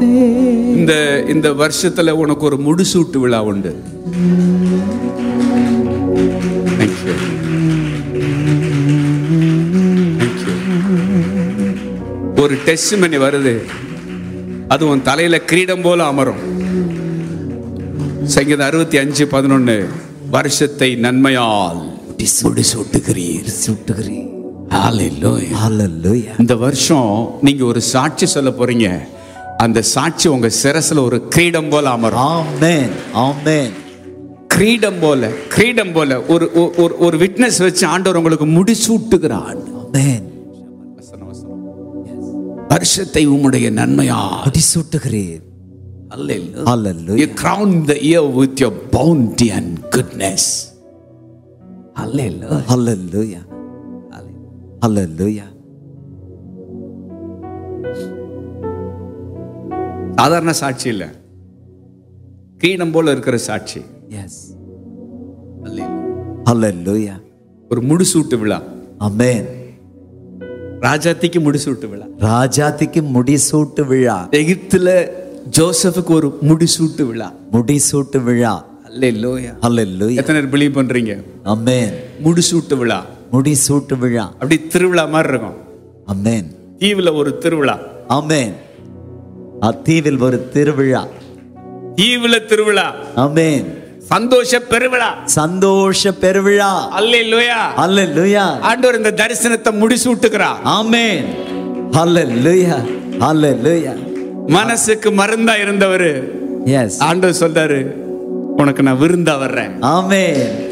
இந்த இந்த வருஷத்துல உனக்கு ஒரு முடிசூட்டு விழா உண்டு Thank you. Thank you. ஒரு டெஸ்ட் மணி வருது அது உன் தலையில கிரீடம் போல அமரும் சங்கீதம் அறுபத்தி அஞ்சு பதினொன்னு வருஷத்தை நன்மையால் முடிசூட்டுகிறீர் சுட்டுகிறேன் Hallelujah. ஹalleluya இந்த வருஷம் நீங்க ஒரு சாட்சி சொல்ல போறீங்க அந்த சாட்சி உங்க சிரசுல ஒரு கிரீடம் போல அமரும் ஆமென் ஆமென் கிரீடம் போல கிரீடம் போல ஒரு ஒரு- ஒரு ஒரு விட்னஸ் வச்சு ஆண்டவர் உங்களுக்கு முடிசூட்டுகிறார் ஆமென் வருஷத்தை உம்முடைய நன்மையா முடி சுட்டுகிறேன் You hallelujah crown the year with your bounty and goodness. Hallelujah. ஹalleluya ஹalleluya சாதாரண சாட்சி இல்ல கிரீடம் போல இருக்கிற சாட்சி எஸ் Hallelujah. ஹalleluya ஒரு முடிசூட்டு விழா ஆமென் ராஜாத்திக்கு முடிசூட்டு விழா ராஜாத்திக்கு முடிசூட்டு விழா எகிப்துல ஜோசப்புக்கு ஒரு முடிசூட்டு விழா முடிசூட்டு விழா Hallelujah. ஹalleluya எத்தனை பேர் பிலீவ் பண்றீங்க ஆமென் முடிசூட்டு விழா முடிசூட்டு விழா அப்படி திருவிழா மாதிரி இருக்கும் ஆமென் தீவுல ஒரு திருவிழா ஆமென் அத்தீவில் ஒரு திருவிழா தீவுல திருவிழா ஆமென் சந்தோஷ பெருவிழா சந்தோஷ பெருவிழா அல்லேலூயா ஹalleluya ஆண்டவர் இந்த தரிசனத்தை முடிசூட்டுகிறார் ஆமென் ஹalleluya ஹalleluya மனசுக்கு மருந்தா இருந்தவரு எஸ் ஆண்டவர் சொல்றாரு உனக்கு நான் விருந்தா வர்றேன் ஆமென்